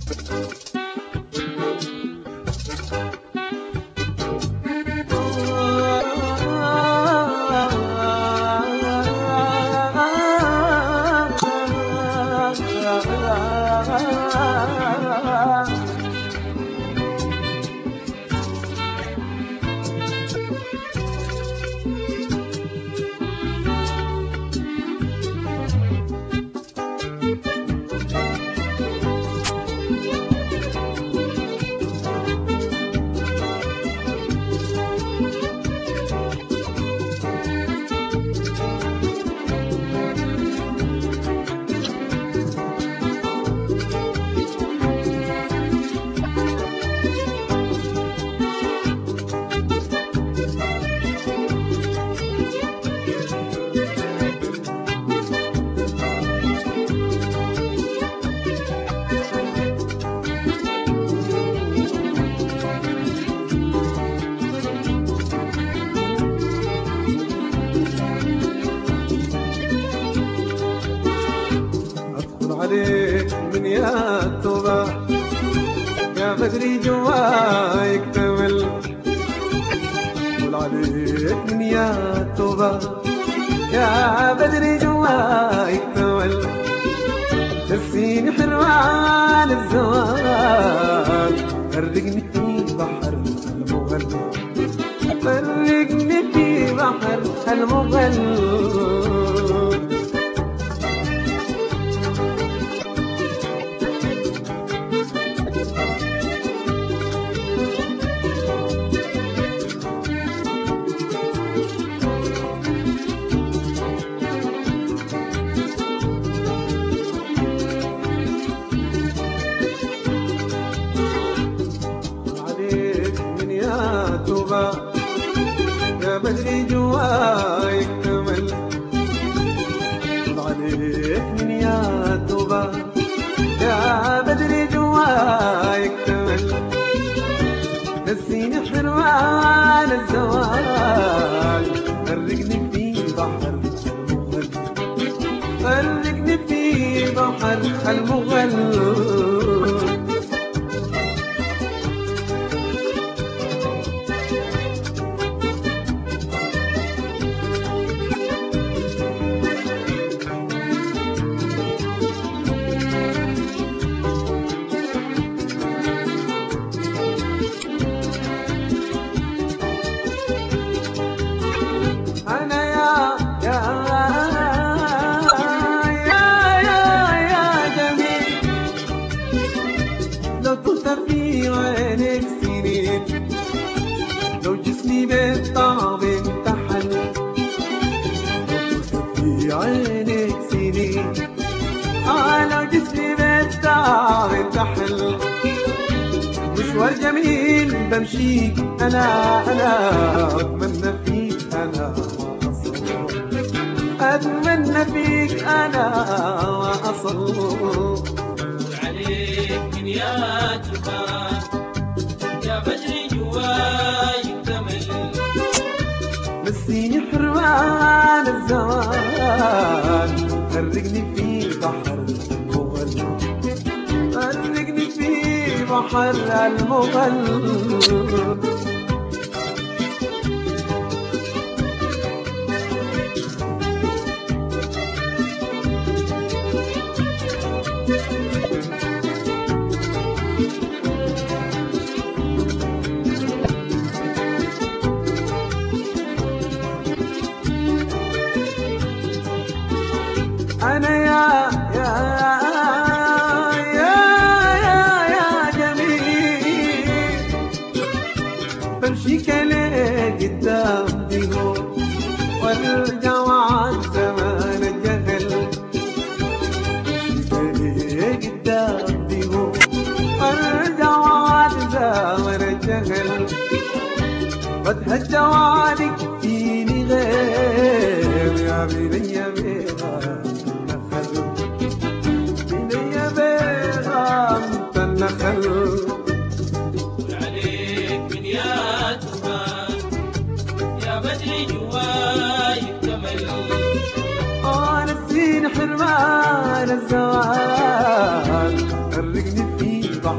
عليك من يا التوبة يا بدري جوا يكتمل قول عليك من يا التوبة يا بدري جوا يكتمل نفسيني حرمان الزوال غرقني في بحر المغل غرقني في بحر المغل عليك من يا توبة يا بدري جوا يكتمل طول عليك من يا توبة يا بدري جوا يكتمل نسيني حرمان الزوال غرقني في بحر المغل غرقني في بحر المغل أنا يا يا يا يا يا جميل لو كنت في عينك سنين لو جسمي بالطعم امتحن لو كنت في عينك سنين آه لو جسمي بالطعم امتحن مشوار جميل بمشيك انا انا اتمنى فيك انا واصل اتمنى فيك انا واصل عليك من يا جبار يا بدري جواي يكتمل نسيني حرمان الزمان غرقني في بحر المغل غرقني في بحر المغل أنا يا يا يا يا يا جميل بمشي كلي قدام ديهم وارجع وعد زمان الجهل بمشي كلي قدام ديهم وارجع وعد زمان الجهل فتح جوالك فيني غير يا بني يا بيغا بني يا بيغا انت النخل عليك من يا جبار يا بدري جواي يكتمل انا نسيني حرمان الزوال غرقني في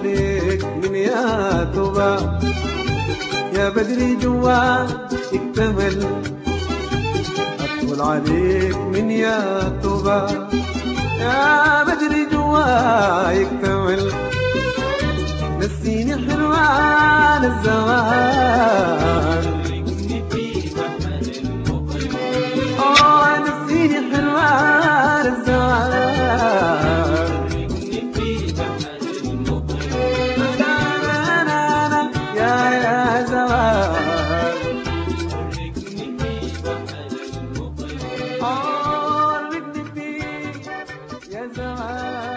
عليك من يا توبة يا بدري جوا اكتمل أدخل عليك من يا توبة يا بدري جوا يكتمل نسيني حلوان الزمان شاركني في بحر المقيم آه نسيني حلوان الزمان شاركني في بحر المقيم يا يا زمان شاركني في بحر المقيم حركني فيك يا زمان